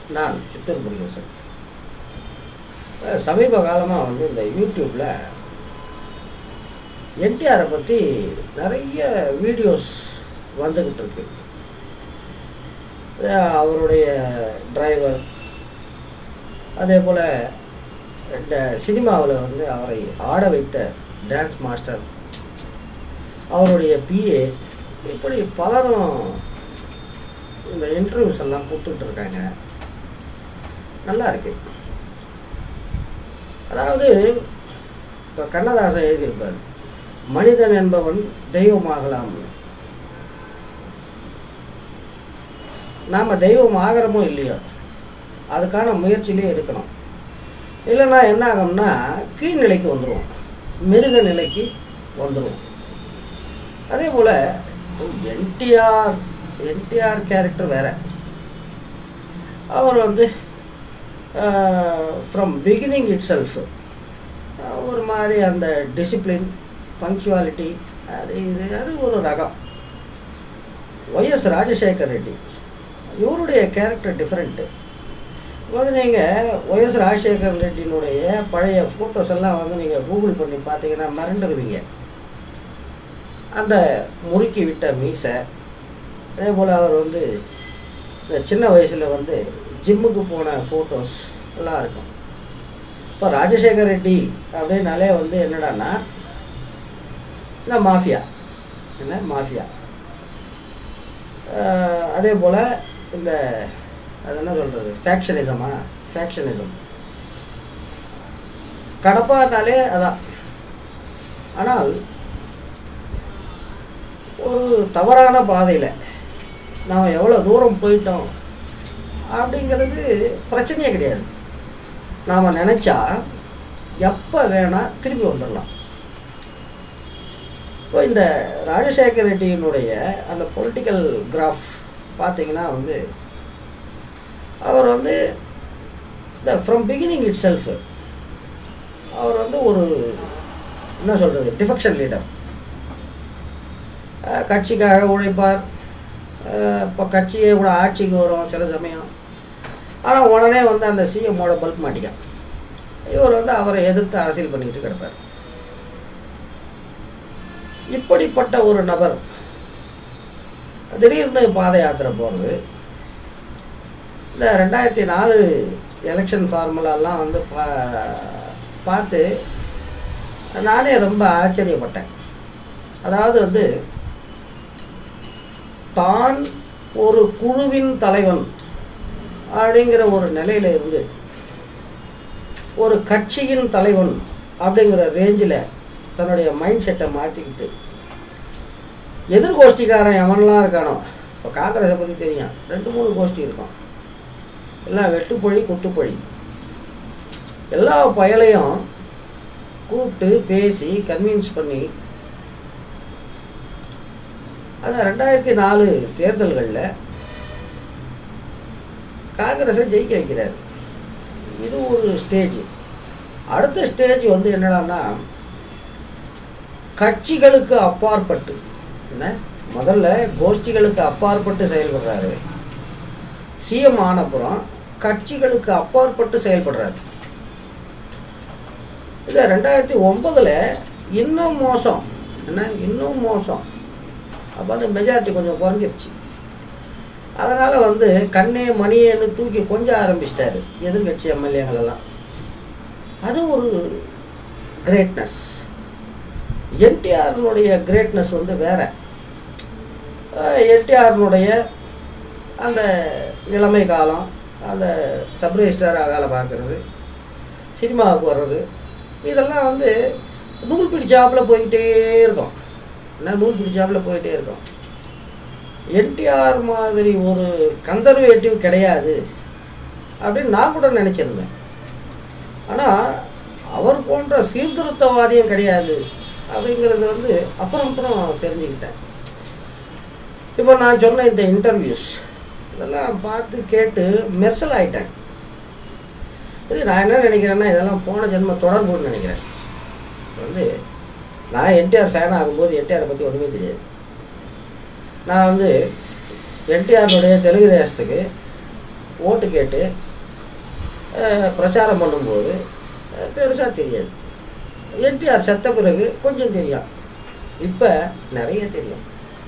நான் சித்தூர் முருகேசன் அஹ் சமீப காலமாக வந்து இந்த யூடியூப்பில் என்டிஆரை பற்றி நிறைய வீடியோஸ் வந்துக்கிட்டு இருக்கு அஹ் அவருடைய டிரைவர் அதே போல் இந்த சினிமாவில் வந்து அவரை ஆட வைத்த டான்ஸ் மாஸ்டர் அவருடைய பிஏ இப்படி பலரும் இந்த இன்டர்வியூஸ் எல்லாம் கொடுத்துட்டு இருக்காங்க நல்லா இருக்கு அதாவது இப்போ கண்ணதாசன் எழுதியிருப்பார் மனிதன் என்பவன் தெய்வமாகலாம் நாம் தெய்வம் ஆகிறோமோ இல்லையோ அதுக்கான முயற்சியிலே இருக்கணும் இல்லைன்னா என்ன ஆகும்னா கீழ்நிலைக்கு வந்துடுவோம் மிருக நிலைக்கு வந்துடுவோம் அதே போல் என்டிஆர் என்டிஆர் கேரக்டர் வேற அவர் வந்து ஃப்ரம் பிகினிங் இட் செல்ஃப் ஒரு மாதிரி அந்த டிசிப்ளின் பங்க்சுவாலிட்டி அது இது அது ஒரு ரகம் ஒய்எஸ் ராஜசேகர் ரெட்டி இவருடைய கேரக்டர் டிஃப்ரெண்ட்டு வந்து நீங்கள் ஒய்எஸ் ராஜசேகர் ரெட்டினுடைய பழைய ஃபோட்டோஸ் எல்லாம் வந்து நீங்கள் கூகுள் பண்ணி பார்த்தீங்கன்னா மறந்துடுவீங்க அந்த முறுக்கி விட்ட மீசை அதே போல் அவர் வந்து இந்த சின்ன வயசில் வந்து ஜிம்முக்கு போன ஃபோட்டோஸ் எல்லாம் இருக்கும் இப்போ ராஜசேகர் ரெட்டி அப்படின்னாலே வந்து என்னடான்னா இல்லை மாஃபியா என்ன மாஃபியா அதே போல் இந்த அது என்ன சொல்கிறது ஃபேக்ஷனிசமா ஃபேக்ஷனிசம் கடப்பானாலே அதான் ஆனால் ஒரு தவறான பாதையில் நாம் எவ்வளோ தூரம் போயிட்டோம் அப்படிங்கிறது பிரச்சனையே கிடையாது நாம் நினச்சா எப்போ வேணால் திரும்பி வந்துடலாம் இப்போ இந்த ராஜசேகர் ரெட்டியினுடைய அந்த பொலிட்டிக்கல் கிராஃப் பார்த்தீங்கன்னா வந்து அவர் வந்து இந்த ஃப்ரம் பிகினிங் இட் செல்ஃப் அவர் வந்து ஒரு என்ன சொல்கிறது டிஃபெக்ஷன் லீடர் கட்சிக்காக உழைப்பார் இப்போ கட்சியே கூட ஆட்சிக்கு வரும் சில சமயம் ஆனால் உடனே வந்து அந்த சிஎம்மோட பல்ப் மாட்டிக்கான் இவர் வந்து அவரை எதிர்த்து அரசியல் பண்ணிட்டு கிடப்பார் இப்படிப்பட்ட ஒரு நபர் திடீர்னு பாத யாத்திரை போகிறது இந்த ரெண்டாயிரத்தி நாலு எலெக்ஷன் ஃபார்முலாலாம் வந்து பா பார்த்து நானே ரொம்ப ஆச்சரியப்பட்டேன் அதாவது வந்து தான் ஒரு குழுவின் தலைவன் அப்படிங்கிற ஒரு நிலையில இருந்து ஒரு கட்சியின் தலைவன் அப்படிங்கிற ரேஞ்சில் தன்னுடைய மைண்ட் செட்டை மாற்றிக்கிட்டு எதிர்கோஷ்டிக்காரன் எவன்லாம் இருக்கானோ இப்போ காங்கிரஸை பற்றி தெரியும் ரெண்டு மூணு கோஷ்டி இருக்கும் எல்லாம் வெட்டுப்பொழி குத்துப்பொழி எல்லா பயலையும் கூப்பிட்டு பேசி கன்வின்ஸ் பண்ணி அதான் ரெண்டாயிரத்தி நாலு தேர்தல்களில் காங்கிரஸை ஜெயிக்க வைக்கிறார் இது ஒரு ஸ்டேஜ் அடுத்த ஸ்டேஜ் வந்து என்னடான்னா கட்சிகளுக்கு அப்பாற்பட்டு என்ன முதல்ல கோஷ்டிகளுக்கு அப்பாற்பட்டு செயல்படுறாரு சிஎம் ஆனப்புறம் கட்சிகளுக்கு அப்பாற்பட்டு செயல்படுறாரு இது ரெண்டாயிரத்தி ஒம்பதில் இன்னும் மோசம் என்ன இன்னும் மோசம் அப்போ வந்து மெஜாரிட்டி கொஞ்சம் குறைஞ்சிருச்சு அதனால் வந்து கண்ணே மணியேன்னு தூக்கி கொஞ்சம் ஆரம்பிச்சிட்டாரு எதிர்கட்சி எம்எல்ஏங்களெல்லாம் அது ஒரு கிரேட்னஸ் என்டிஆர்னுடைய கிரேட்னஸ் வந்து வேற என்டிஆர்னுடைய அந்த இளமை காலம் அந்த சப்ரிஜிஸ்டராக வேலை பார்க்குறது சினிமாவுக்கு வர்றது இதெல்லாம் வந்து நூல் பிடிச்சாப்பில் போய்கிட்டே இருக்கும் என்ன நூல் பிடிச்சாப்பில் போயிட்டே இருக்கும் என்டிஆர் மாதிரி ஒரு கன்சர்வேட்டிவ் கிடையாது அப்படின்னு நான் கூட நினச்சிருந்தேன் ஆனால் அவர் போன்ற சீர்திருத்தவாதியும் கிடையாது அப்படிங்கிறது வந்து அப்புறம் அப்புறம் தெரிஞ்சுக்கிட்டேன் இப்போ நான் சொன்ன இந்த இன்டர்வியூஸ் இதெல்லாம் பார்த்து கேட்டு மெர்சல் ஆயிட்டேன் இது நான் என்ன நினைக்கிறேன்னா இதெல்லாம் போன ஜென்ம தொடர்புன்னு நினைக்கிறேன் வந்து நான் என்டிஆர் ஃபேன் ஆகும்போது என்டிஆரை பற்றி ஒன்றுமே தெரியாது நான் வந்து என்டிஆருடைய தெலுங்கு தேசத்துக்கு ஓட்டு கேட்டு அஹ், பிரச்சாரம் பண்ணும்போது பெருசாக தெரியாது என்டிஆர் செத்த பிறகு கொஞ்சம் தெரியும் இப்போ நிறைய தெரியும்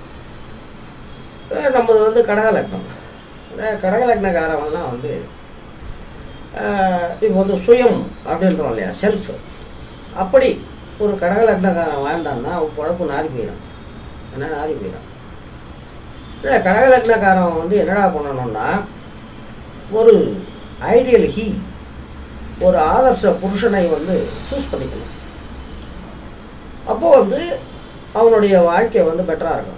அஹ், நம்மது வந்து கடகலக்னம் இந்த கடகலக்னக்காரவங்கலாம் வந்து அஹ், இப்போ வந்து சுயம் அப்படின்றோம் இல்லையா செல்ஃப் அப்படி ஒரு கடகலக்னக்காரன் வாழ்ந்தான்னா அவன் பொழப்பு நாரி போயிடும் என்ன நாரி போயிடும் இந்த கடகலக்னக்காரன் வந்து என்னடா பண்ணணும்னா ஒரு ஐடியல் ஹீ ஒரு ஆதர்ச புருஷனை வந்து சூஸ் பண்ணிக்கணும் அப்போ வந்து அவனுடைய வாழ்க்கை வந்து பெட்டராக இருக்கும்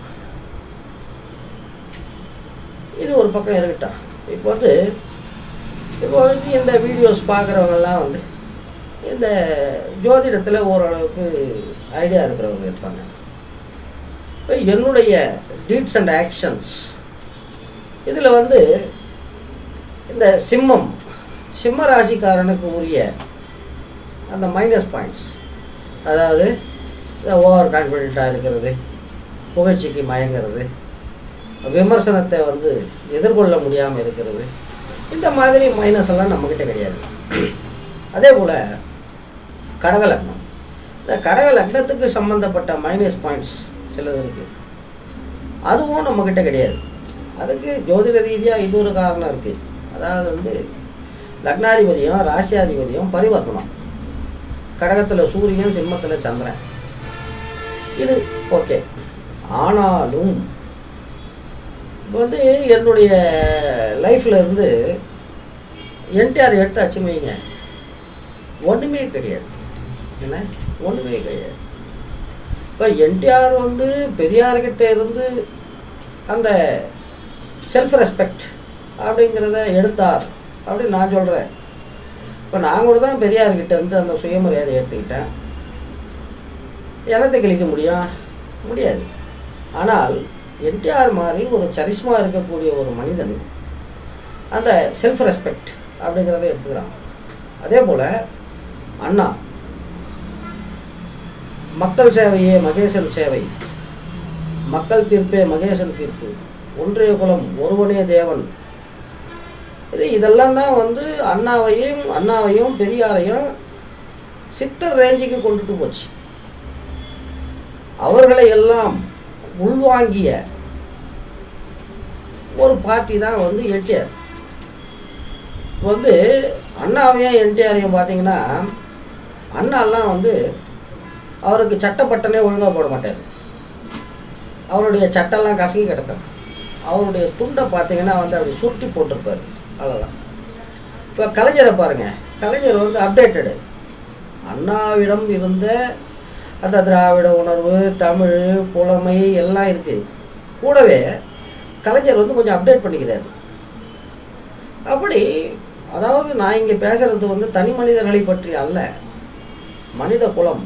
இது ஒரு பக்கம் இருக்கட்டும் இப்போ வந்து இப்போ வந்து இந்த வீடியோஸ் பார்க்குறவங்கெல்லாம் வந்து இந்த ஜோதிடத்தில் ஓரளவுக்கு ஐடியா இருக்கிறவங்க இருப்பாங்க இப்போ என்னுடைய டீட்ஸ் அண்ட் ஆக்ஷன்ஸ் இதில் வந்து இந்த சிம்மம் சிம்ம ராசிக்காரனுக்கு உரிய அந்த மைனஸ் பாயிண்ட்ஸ் அதாவது ஓவர் கான்ஃபிடென்ட்டாக இருக்கிறது புகழ்ச்சிக்கு மயங்கிறது விமர்சனத்தை வந்து எதிர்கொள்ள முடியாமல் இருக்கிறது இந்த மாதிரி மைனஸ் எல்லாம் நம்மக்கிட்ட கிடையாது அதே போல் கடகலக்னம் இந்த கடகலக்னத்துக்கு சம்மந்தப்பட்ட மைனஸ் பாயிண்ட்ஸ் சிலது இருக்குது அதுவும் நம்மக்கிட்ட கிடையாது அதுக்கு ஜோதிட ரீதியாக இன்னொரு காரணம் இருக்குது அதாவது வந்து லக்னாதிபதியும் ராசியாதிபதியும் பரிவர்த்தனம் கடகத்தில் சூரியன் சிம்மத்தில் சந்திரன் இது ஓகே ஆனாலும் இப்போ வந்து என்னுடைய லைஃப்பில் இருந்து என்டிஆர் எடுத்தாச்சுன்னு வைங்க ஒன்றுமே கிடையாது என்ன ஒன்றுமே கிடையாது இப்போ என்டிஆர் வந்து பெரியார்கிட்ட இருந்து அந்த செல்ஃப் ரெஸ்பெக்ட் அப்படிங்கிறத எடுத்தார் அப்படின்னு நான் சொல்கிறேன் இப்போ நான் கூட தான் பெரியார்கிட்ட இருந்து அந்த சுயமரியாதை எடுத்துக்கிட்டேன் எனத்தை கிழிக்க முடியும் முடியாது ஆனால் என்டிஆர் மாதிரி ஒரு சரிஸ்மா இருக்கக்கூடிய ஒரு மனிதன் அந்த செல்ஃப் ரெஸ்பெக்ட் அப்படிங்கிறத எடுத்துக்கிறான் அதே போல் அண்ணா மக்கள் சேவையே மகேசன் சேவை மக்கள் தீர்ப்பே மகேசன் தீர்ப்பு ஒன்றிய குலம் ஒருவனே தேவன் இது இதெல்லாம் தான் வந்து அண்ணாவையும் அண்ணாவையும் பெரியாரையும் சித்தர் ரேஞ்சுக்கு கொண்டுட்டு போச்சு அவர்களை எல்லாம் உள்வாங்கிய ஒரு பார்ட்டி தான் வந்து என்டிஆர் வந்து அண்ணாவையும் என்டிஆரையும் பார்த்தீங்கன்னா அண்ணாலாம் வந்து அவருக்கு சட்டப்பட்டனே ஒழுங்காக போட மாட்டார் அவருடைய சட்டெல்லாம் கசங்கி கிடக்கும் அவருடைய துண்டை பார்த்தீங்கன்னா வந்து அப்படி சுருட்டி போட்டிருப்பார் அவ்வளோதான் இப்போ கலைஞரை பாருங்கள் கலைஞர் வந்து அப்டேட்டடு அண்ணாவிடம் இருந்த அந்த திராவிட உணர்வு தமிழ் புலமை எல்லாம் இருக்குது கூடவே கலைஞர் வந்து கொஞ்சம் அப்டேட் பண்ணிக்கிறாரு அப்படி அதாவது நான் இங்கே பேசுறது வந்து தனி மனிதர்களை பற்றி அல்ல மனித குலம்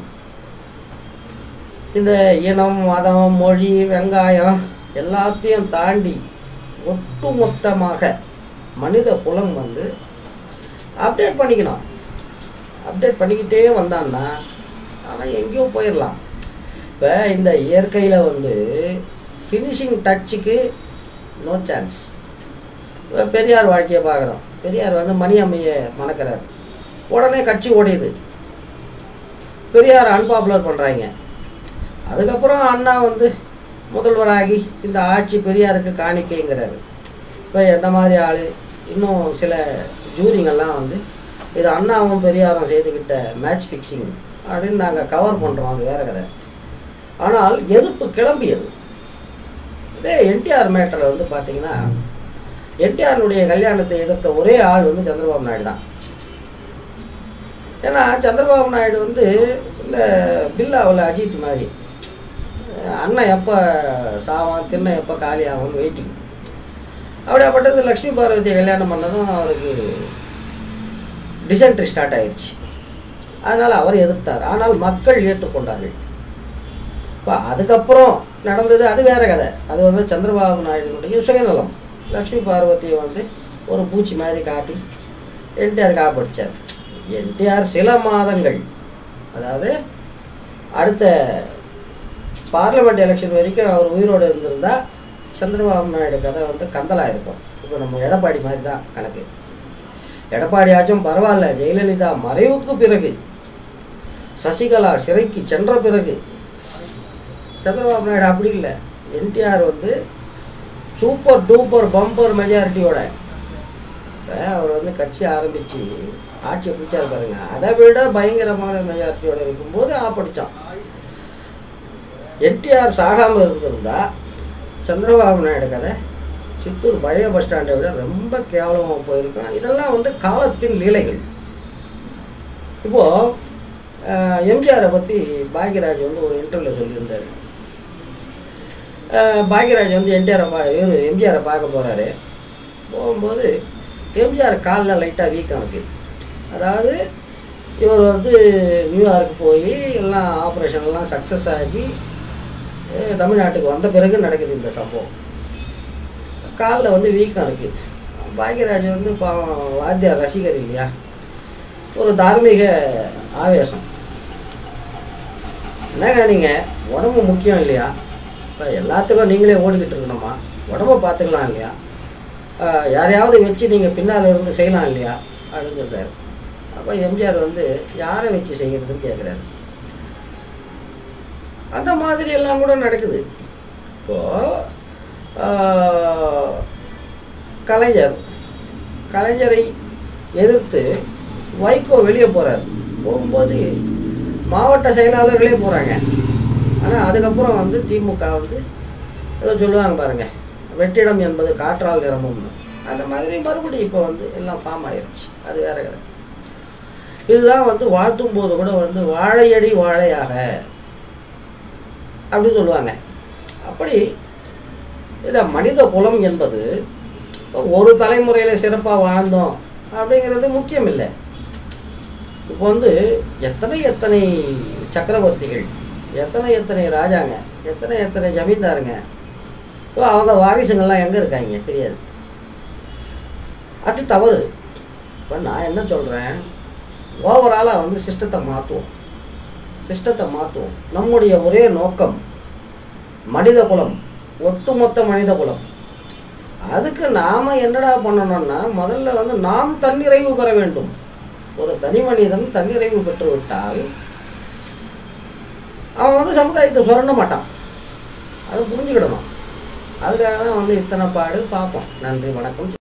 இந்த இனம் மதம் மொழி வெங்காயம் எல்லாத்தையும் தாண்டி ஒட்டுமொத்தமாக மனித குலம் வந்து அப்டேட் பண்ணிக்கணும் அப்டேட் பண்ணிக்கிட்டே வந்தான்னா ஆனால் எங்கேயோ போயிடலாம் இப்போ இந்த இயற்கையில் வந்து ஃபினிஷிங் டச்சுக்கு நோ சான்ஸ் இப்போ பெரியார் வாழ்க்கையை பார்க்குறோம் பெரியார் வந்து மணி அம்மையை மணக்கிறார் உடனே கட்சி ஓடியுது பெரியார் அன்பாப்புலர் பண்ணுறாங்க அதுக்கப்புறம் அண்ணா வந்து முதல்வராகி இந்த ஆட்சி பெரியாருக்கு காணிக்கைங்கிறாரு இப்போ எந்த மாதிரி ஆள் இன்னும் சில ஜூரிங்கெல்லாம் வந்து இது அண்ணாவும் பெரியாரும் செய்துக்கிட்ட மேட்ச் ஃபிக்ஸிங் அப்படின்னு நாங்கள் கவர் பண்ணுறோம் அது வேற கதை ஆனால் எதிர்ப்பு கிளம்பியது இதே என்டிஆர் மேட்டரில் வந்து பார்த்தீங்கன்னா என்டிஆருடைய கல்யாணத்தை எதிர்த்த ஒரே ஆள் வந்து சந்திரபாபு நாயுடு தான் ஏன்னா சந்திரபாபு நாயுடு வந்து இந்த பில்லாவில் அஜித் மாதிரி அண்ணன் எப்போ சாவான் திண்ணை எப்போ காலி ஆகும்னு வெயிட்டிங் அப்படியாப்பட்டது லக்ஷ்மி பார்வதியை கல்யாணம் பண்ணதும் அவருக்கு டிசென்ட்ரி ஸ்டார்ட் ஆயிடுச்சு அதனால் அவர் எதிர்த்தார் ஆனால் மக்கள் ஏற்றுக்கொண்டார்கள் இப்போ அதுக்கப்புறம் நடந்தது அது வேற கதை அது வந்து சந்திரபாபு நாயுடுனுடைய சுயநலம் லக்ஷ்மி பார்வதியை வந்து ஒரு பூச்சி மாதிரி காட்டி என்டிஆர் காப்பிடிச்சார் என்டிஆர் சில மாதங்கள் அதாவது அடுத்த பார்லிமெண்ட் எலெக்ஷன் வரைக்கும் அவர் உயிரோடு இருந்திருந்தா சந்திரபாபு நாயுடு கதை வந்து கந்தலாக இருக்கும் இப்போ நம்ம எடப்பாடி மாதிரி தான் கணக்கு எடப்பாடியாச்சும் பரவாயில்ல ஜெயலலிதா மறைவுக்கு பிறகு சசிகலா சிறைக்கு சென்ற பிறகு சந்திரபாபு நாயுடு அப்படி இல்லை என்டிஆர் வந்து சூப்பர் டூப்பர் பம்பர் மெஜாரிட்டியோட இப்போ அவர் வந்து கட்சி ஆரம்பித்து ஆட்சியை பிடிச்சாரு பாருங்க அதை விட பயங்கரமான மெஜாரிட்டியோட இருக்கும்போது ஆப்படிச்சான் என்டிஆர் சாகாமல் இருந்திருந்தா சந்திரபாபு நாயுடு கதை சித்தூர் பழைய பஸ் ஸ்டாண்டை விட ரொம்ப கேவலமாக போயிருக்கும் இதெல்லாம் வந்து காலத்தின் லீலைகள் இப்போது எம்ஜிஆரை பற்றி பாக்யராஜ் வந்து ஒரு இன்டர்வியூவில் சொல்லியிருந்தார் அஹ் பாக்யராஜ் வந்து என்டிஆரை பா இவர் எம்ஜிஆரை பார்க்க போகிறாரு போகும்போது எம்ஜிஆர் காலில் லைட்டாக வீக்கம் இருக்குது அதாவது இவர் வந்து நியூயார்க் போய் எல்லாம் ஆப்ரேஷன்லாம் சக்ஸஸ் ஆகி அஹ் தமிழ்நாட்டுக்கு வந்த பிறகு நடக்குது இந்த சம்பவம் காலில் வந்து வீக்கம் இருக்குது பாக்யராஜ் வந்து பாவம் வாத்தியார் ரசிகர் இல்லையா ஒரு தார்மீக ஆவேசம் என்னங்க நீங்கள் உடம்பு முக்கியம் இல்லையா இப்போ எல்லாத்துக்கும் நீங்களே ஓடிக்கிட்டு இருக்கணுமா உடம்ப பார்த்துக்கலாம் இல்லையா ஆஹ் யாரையாவது வச்சு நீங்கள் பின்னால் இருந்து செய்யலாம் இல்லையா அப்படின்னு சொல்கிறாரு அப்போ எம்ஜிஆர் வந்து யாரை வச்சு செய்கிறதுன்னு கேட்குறாரு அந்த மாதிரி எல்லாம் கூட நடக்குது இப்போது கலைஞர் கலைஞரை எதிர்த்து வைகோ வெளியே போகிறார் போகும்போது மாவட்ட செயலாளர்களே போகிறாங்க ஆனால் அதுக்கப்புறம் வந்து திமுக வந்து ஏதோ சொல்லுவாங்க பாருங்க வெற்றிடம் என்பது காற்றால் நிரம்பும்னு அந்த மாதிரி மறுபடியும் இப்போ வந்து எல்லாம் ஃபார்ம் ஆயிருச்சு அது வேற கிடையாது இதுதான் வந்து வாழ்த்தும் போது கூட வந்து வாழையடி வாழையாக அப்படி சொல்லுவாங்க அப்படி இதை மனித குலம் என்பது இப்போ ஒரு தலைமுறையில் சிறப்பாக வாழ்ந்தோம் அப்படிங்கிறது முக்கியம் இல்லை இப்போ வந்து எத்தனை எத்தனை சக்கரவர்த்திகள் எத்தனை எத்தனை ராஜாங்க எத்தனை எத்தனை ஜமீன்தாருங்க இப்போ அவங்க வாரிசுங்கள்லாம் எங்கே இருக்காங்க தெரியாது அது தவறு இப்போ நான் என்ன சொல்கிறேன் ஓவராலாக வந்து சிஸ்டத்தை மாற்றுவோம் சிஸ்டத்தை மாற்றுவோம் நம்முடைய ஒரே நோக்கம் மனித குலம் ஒட்டுமொத்த மனித குலம் அதுக்கு நாம் என்னடா பண்ணணும்னா முதல்ல வந்து நாம் தன்னிறைவு பெற வேண்டும் ஒரு தனி மனிதன் தன்னிறைவு பெற்று விட்டால் அவன் வந்து சமுதாயத்தை சுரண்ட மாட்டான் அதை புரிஞ்சுக்கிடணும் அதுக்காக தான் வந்து இத்தனை பாடு பார்ப்போம் நன்றி வணக்கம்